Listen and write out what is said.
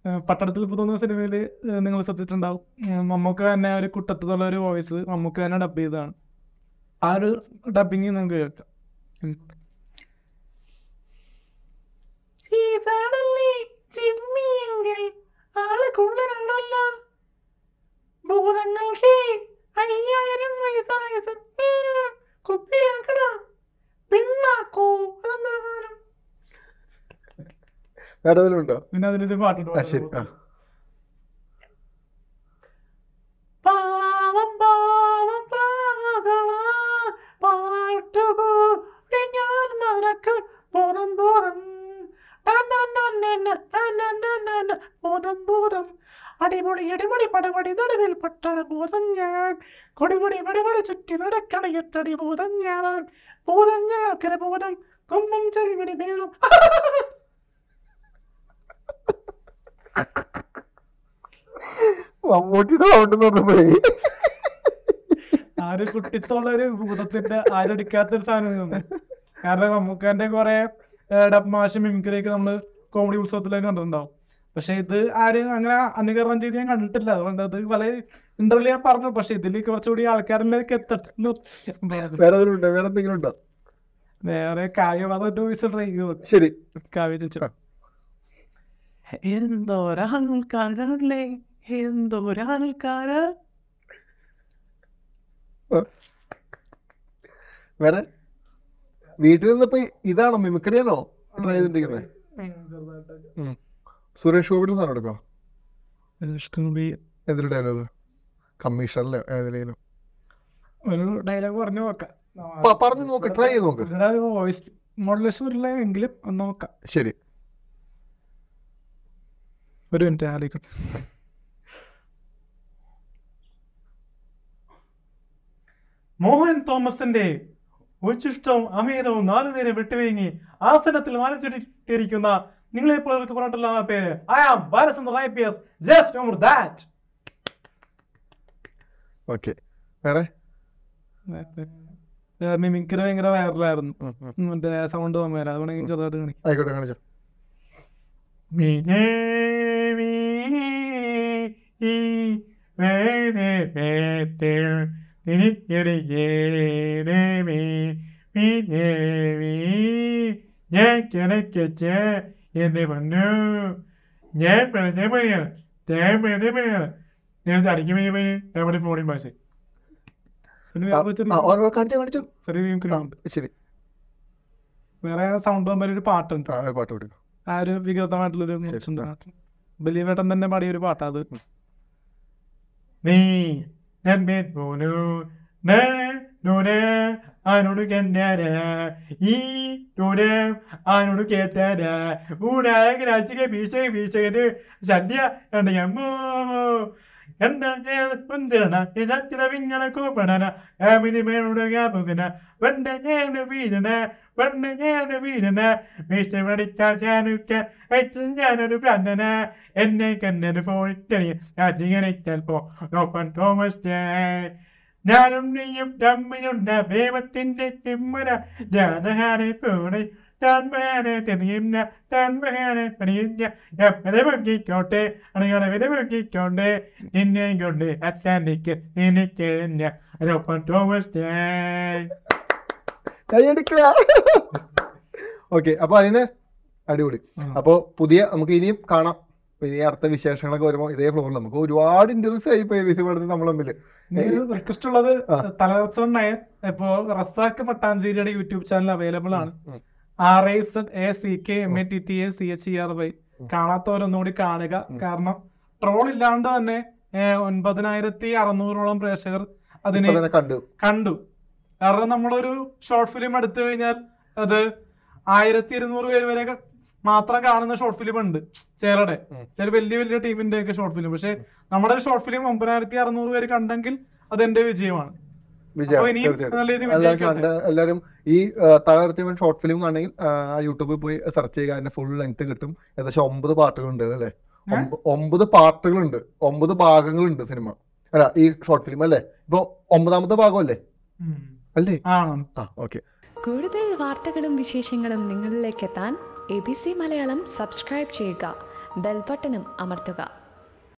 ഏഹ് പട്ടണത്തിൽ പുതുന്ന സിനിമയിൽ നിങ്ങൾ ശ്രദ്ധിച്ചിട്ടുണ്ടാവും ഏഹ് മമ്മൂക്ക തന്നെ ഒരു കുട്ടത്തുള്ള ഒരു വോയിസ് മമ്മൂക്ക തന്നെ ഡബ് ചെയ്തതാണ് ആ ഒരു ഡബിങ് നിങ്ങൾക്ക് കേൾക്കാം ഉം. ഇതാണല്ലേ ചിമ്മിയെങ്കിൽ ആള് കൂടുതലുണ്ടല്ലോ ഭൂതങ്ങൾക്ക് അയ്യായിരം വയസ്സായത് കുപ്പിയാക്കടാ പിന്നാക്കോ അതെന്താണ് വേറെ ഏതെങ്കിലും ഉണ്ടോ പിന്നെ അതിനൊരു പാട്ടുണ്ട് ആ ശരി ആ പാവം പാവം പ്രാതളാ, പാട്ടുകൂടി ഞാൻ മറക്കും ബോധം ബോധം ടനനനന, ടനനനന, ബോധം ബോധം അടിപൊളി അടിപൊളി പടപടി നടുവിൽ പട്ടണ ബോധം ഞാൻ കൊടിപൊടി പടപടി ചുറ്റി നടക്കണ എട്ടടി ബോധം ഞാൻ ബോധം ഞങ്ങൾക്കര ബോധം കൊമ്പം ചെറിവിടി വേണം മമ്മൂട്ടിയുടെ സൗണ്ട് എന്ന് പറഞ്ഞപ്പോഴേ ആ ഒരു കുട്ടിത്തുള്ള ഒരു ഭൂതത്തിന്റെ ആരെടുക്കാത്തൊരു സാധനം കാരണം മമ്മൂക്കാന്റെ കുറെ ഡബ്മാശ മിമിക്രിയൊക്കെ നമ്മള് കോമഡി ഉത്സവത്തിലൊക്കെ കണ്ടിട്ടുണ്ടാവും പക്ഷെ ഇത് ആരും അങ്ങനെ അനുകരണം ചെയ്ത് ഞാൻ കണ്ടിട്ടില്ല അതുകൊണ്ട് അത് പല ഇന്റർവ്യൂ ഞാൻ പറഞ്ഞു പക്ഷെ ഇതിൽ കുറച്ചുകൂടി ആൾക്കാരിലേക്ക് എത്തട്ടുള്ളൂ വേറെ ഏതെങ്കിലും ഉണ്ടോ വേറെ എന്തെങ്കിലും ഉണ്ടോ വേറെ കാവ്യവാദം വോയിസ് ട്രൈ ചെയ്തു ശരി കാവ്യ ചേച്ചി എന്തോരാൾക്കാരല്ലേ എന്തോരാൾക്കാര് വേറെ വീട്ടിൽ നിന്നിപ്പോ ഇതാണോ മിമിക്രിയാണോ ട്രൈ ചെയ്തിട്ടിരിക്കുന്നത് സുരേഷ് ഗോപിയുടെ സാധനം എടുക്കോ എന്തൊരു ഡയലോഗ് കമ്മീഷണറിലോ ഏതിലേലും ഒരു ഡയലോഗ് പറഞ്ഞു നോക്കാം പ- പറഞ്ഞു നോക്ക് ട്രൈ ചെയ്ത് നോക്ക് വോയിസ് മോഡലേഷൻ വരില്ല എങ്കിലും ഒന്ന് നോക്കാം ശരി ഒരു മിനിറ്റ് ആലോചിക്കട്ടെ മോഹൻ തോമസിന്റെ ഉച്ചിഷ്ടവും അമേതവും നാലു നേരം വിട്ടുവീങ്ങി ആസനത്തിൽ മാനം ചുരുട്ടിയിരിക്കുന്ന നിങ്ങളെ ഇപ്പോൾ പറഞ്ഞിട്ടുള്ള ആ പേര് I am Balachandra I P S just over that okay വേറെ മിമിക്രി ഭയങ്കര വൈറലായിരുന്നു ഉം, ഉം. മറ്റേ സൗണ്ട് വന്നേരം അതുകൊണ്ട് എനിക്ക് ചെറുതായിട്ട് കാണിക്കാം ആയിക്കോട്ടെ കാണിച്ചോ എന്നെ പറഞ്ഞു ഞാൻ പറഞ്ഞ പണിയാണ് ഞാൻ പറഞ്ഞ പണിയാണ് ഞാൻ തടിക്കുമ്പോ എവിടെ ഫോണി ഭാഷ പിന്നെ ആ, വേറെ ചെറിയ- ആ, ഓരോ കാണിച്ചോ കാണിച്ചോ ചെറിയ mimicry ആ, ഉണ്ട്. ശരി വേറെ സൗണ്ട് വന്നൊരു ഒരു പാട്ടുണ്ട് ആ ഒരു പാട്ട് കൊടുക്കും ആ ഒരു വികൃതമായിട്ടുള്ളൊരു ശരി, മുച്ചുണ്ട് ആ. പാട്ട് ബലീവേട്ടൻ തന്നെ പാടിയ ഒരു പാട്ടാ അത് നീ നമ്പേ പോനു നൂന ആനോട് കണ്ടാര ഈ നൂന ആനോട് കേട്ടാര ഊടായ രാശിക വീഴ്ച വീഴ്ചകര് ശല്യ കണ്ടയമ്മോ എന്താ കുന്തിരണ ഇതത്തിന വിങ്ങണ കോപ്പണന ആമിനി മേനോട് വ്യാപകന വണ്ട ഞാൻ വീരന വണ്ട ഞാൻ വീരന വീഴ്ച പഠിക്കാൻ ഞാനുക്ക വയറ്റിൽ ഞാനൊരു പ്രാന്തന എന്നെ കണ്ണൊരു ഫോണിട്ടണി ഞാനിങ്ങനെ ചിലപ്പോ നോപ്പൻ തോമസ് ഡേ ഞാനും നീയും തമ്മിലുണ്ട ദൈവത്തിന്റെ തിമ്മര ജാനഹാനെ പോണെ താൻമഹാനെ തെറിയുന്ന താൻമഹാനെ പണിയുന്ന എപ്പനെ പൊക്കിക്കോട്ടെ അണികളെ വില പൊക്കിക്കോട്ടെ നിന്നെ കൊണ്ട് അറ്റാൻഡിക്ക് എനിക്ക് നോപ്പൻ തോമസ് ഡേ കൈയടിക്കുക ഓക്കെ അപ്പൊ അതിന് അടിപൊളി അപ്പൊ പുതിയ നമുക്ക് ഇനിയും കാണാം അപ്പൊ ഇനി അടുത്ത വിശേഷങ്ങളൊക്കെ വരുമ്പോൾ ഇതേ ഫ്ലോറിൽ നമുക്ക് ഒരുപാട് ഇന്റർവ്യൂസ് ആയി പോയി വിസി പഠിത്തം നമ്മൾ തമ്മിൽ റിക്വസ്റ്റ് ഉള്ളത് ആ. തലദിവസം നയൻ ഇപ്പോ റസാക്ക് മട്ടാഞ്ചേരിയുടെ യൂട്യൂബ് ചാനൽ അവൈലബിൾ ആണ് ഉം. R I S A C K M A T T A C H E R Y കാണാത്തവരൊന്നുകൂടി കാണുക കാരണം ട്രോൾ ഇല്ലാണ്ട് തന്നെ ഏഹ്, ഒൻപതിനായിരത്തി അറുന്നൂറോളം പ്രേക്ഷകർ അതിനെ ഇപ്പൊ തന്നെ കണ്ടു കണ്ടു കാരണം നമ്മളൊരു ഷോർട്ട് ഫിലിം എടുത്തു കഴിഞ്ഞാൽ അത് ആയിരത്തി ഇരുന്നൂറ് പേര് വരെ മാത്രം കാണുന്ന ഷോർട്ട് ഫിലിം ഉണ്ട് ചേരുടെ ഉം. ചില വലിയ വലിയ ടീമിന്റെ ഒക്കെ ഷോർട്ട് ഫിലിം പക്ഷെ നമ്മുടെ ഷോർട്ട് ഫിലിം ഒമ്പതിനായിരത്തി അറുന്നൂറ് പേര് കണ്ടെങ്കിൽ അത് എന്റെ വിജയമാണ് വിജയം അപ്പൊ ഇനിയും തീർച്ചയായിട്ടും നല്ല രീതിയിൽ എല്ലാവരും വിജയിക്കട്ടെ. കണ്ട് എല്ലാവരും ഈ തകർച്ചവൻ ഷോർട്ട് ഫിലിം കാണണമെങ്കിൽ ആ, യൂട്യൂബിൽ പോയി സെർച്ച് ചെയ്യുക അതിന്റെ ഫുൾ ലെങ്ത് കിട്ടും ഏകദേശം ഒമ്പത് പാർട്ടുകളുണ്ട് അല്ലേ ഒമ്പ- ഒമ്പത് പാർട്ടുകളുണ്ട് ഒമ്പത് ഭാഗങ്ങളുണ്ട് സിനിമ അല്ല ഈ ഷോർട്ട് ഫിലിം അല്ലേ ഇപ്പൊ ഒമ്പതാമത്തെ ഭാഗം അല്ലേ ഉം. അല്ലേ ആണ് ആ ഓക്കെ കൂടുതൽ വാർത്തകളും വിശേഷങ്ങളും നിങ്ങളിലേക്ക് എത്താൻ A B C Malayalam subscribe ചെയ്യുക ബെൽബട്ടനും അമർത്തുക